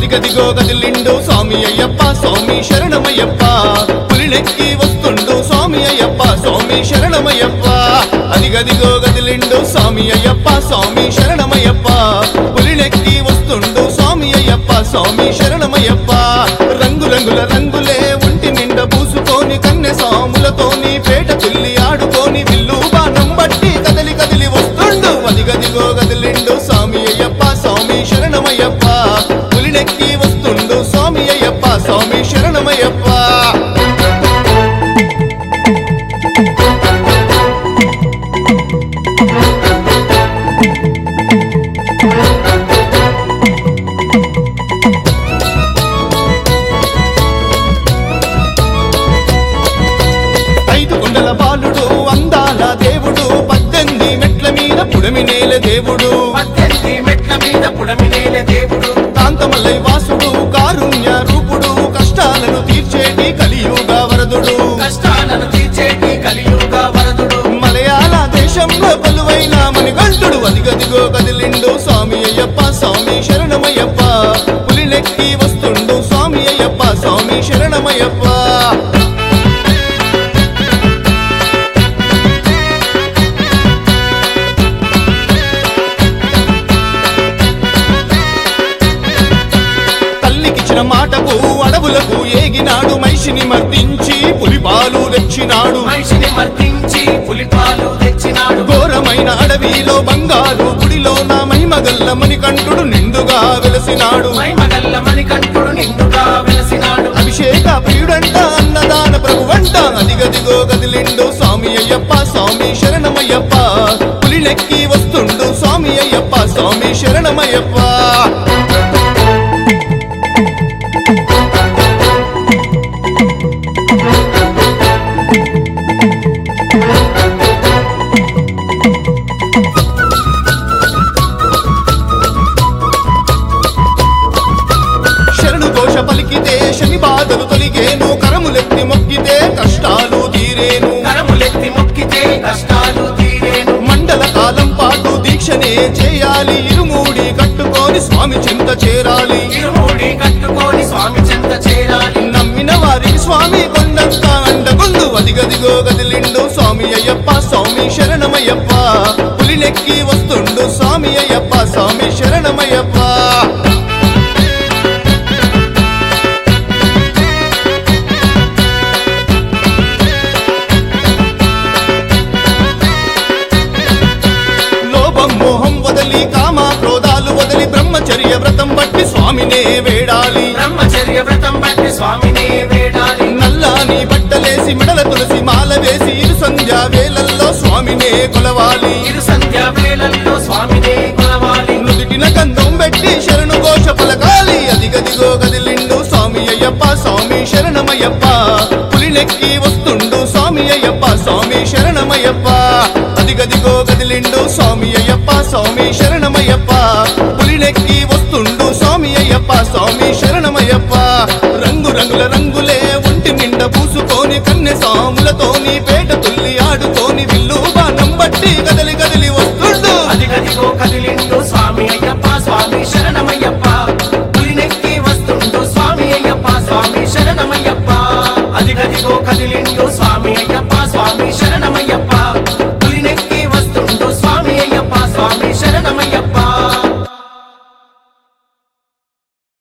అదిగదిగో గదిలిండు స్వామి అయ్యప్ప స్వామి శరణమయ్యప్ప పులినెక్కి వస్తుండు స్వామి అయ్యప్ప స్వామి శరణమయ్యప్ప అదిగదిగో గదిలిండు స్వామి అయ్యప్ప స్వామి శరణమయ్యప్ప పులినెక్కి వస్తుండు స్వామి అయ్యప్ప స్వామి శరణమయ్యప్ప రంగు రంగుల రంగులే ఒంటి నిండా పూసుకొని కన్నె సాములతోని పేట తుల్లి ఆడుకొని విల్లు బాణం బట్టి కదిలి కదిలి వస్తుండు అదిగదిగో గదిలిండు స్వామి అయ్యప్ప స్వామి శరణమయ్యప్ప పులినెక్కి వస్తుండు స్వామి అయ్యప్ప స్వామి శరణమయ్యప్ప ఐదు కొండల బాలుడు అందాల దేవుడు పద్దెనిమిది మెట్ల మీద పుడమి నేల దేవుడు పద్దెనిమిది మెట్ల మీద పుడమినేల దేవుడు కాంతమల్లై వాసుడు కారుణ్య రూపుడు కష్టాలను తీర్చేటి కలియుగ వరదుడు కష్టాలను తీర్చేటి కలియుగ వరదుడు మలయాళ దేశంలో కొలువైన మణికంఠుడు అదిగదిగో కదిలిండు స్వామి అయ్యప్ప స్వామి శరణమయ్యప్ప పులినెక్కి వస్తుండు స్వామి అయ్యప్ప స్వామి శరణమయ్యప్ప తల్లికిచ్చిన మాటకు అడవులకు ఏగినాడు మైషిని మర్దించి పులిపాలు తెచ్చినాడు మనిషిని మర్దించి పులిపాలు తెచ్చినాడు ఘోరమైన అడవిలో బంగారు గుడిలో నా మహిమగల్ల మణికంఠుడు నిండుగా వెలసినాడు మైమగల్ల మణికంఠుడు నిండుగా వెలసినాడు అభిషేక ప్రియుడంట అన్నదాన ప్రభువంట అదిగదిగో గదిలిండు స్వామి అయ్యప్ప స్వామి శరణమయ్యప్ప పులినెక్కి వస్తుండు స్వామి అయ్యప్ప స్వామి శరణమయ్యప్ప శరణు ఘోష పలికితే శని బాధలు తొలిగేను కరములెత్తి మొక్కితే కష్టాలు తీరేను కరములెత్తి మొక్కితే కష్టాలు తీరేను మండల కాలం పాటు దీక్షనే చేయాలి ఇరుమూడి కట్టుకొని స్వామి చింత చేరాలి ఇరుమూడి కట్టుకొని స్వామి చెంత చేరాలి నమ్మిన వారికి స్వామి కొండంత అండగుండు అదిగదిగో గదిలిండు స్వామి అయ్యప్ప స్వామి శరణమయ్యప్ప పులినెక్కి వస్తుండు స్వామి అయ్యప్ప స్వామి శరణమయ్యప్ప లోభం మోహం వదలి కామ క్రోధాలు వదలి బ్రహ్మచర్య వ్రతం బట్టి స్వామినే వేడాలి బ్రహ్మచర్య వ్రతం బట్టి స్వామినే వేడాలి నల్లాని బట్టలేసి మెడల తులసి మాల వేసి ఇరు సంధ్యా వేళల్లో స్వామినే కొలవాలి ఇరు సంధ్య వేళల్లో స్వామినే కొలవాలి నుదిటిన గంధం పెట్టి శరణు ఘోష పలకాలి అదిగదిగో గదిలిండు స్వామి అయ్యప్ప స్వామి శరణమయ్యప్ప పులినెక్కి వస్తుండు స్వామి అయ్యప్ప స్వామి శరణమయ్యప్ప అదిగదిగో గదిలిండు స్వామి అయ్యప్ప స్వామి శరణమయ్యప్ప పులినెక్కి వస్తుండు స్వామి అయ్యప్ప స్వామి శరణమయ్యప్ప రంగు రంగుల రంగులే ఒంటి నిండా పూసుకొని కన్నె సాములతోని పేట తుల్లి ఆడుకొని విల్లు బాణం బట్టి కదలి కదిలి వస్తుండు అదిగదిగో కదిలిండు స్వామి అయ్యప్ప స్వామి శరణమయ్యప్ప పులినెక్కి వస్తుండు స్వామి అయ్యప్ప స్వామి శరణమయ్యప్ప అదిగదిగో కదిలిండు స్వామి అయ్యప్ప స్వామి శరణమయ్యప్ప పులినెక్కి వస్తుండు స్వామి అయ్యప్ప స్వామి శరణమయ్యప్ప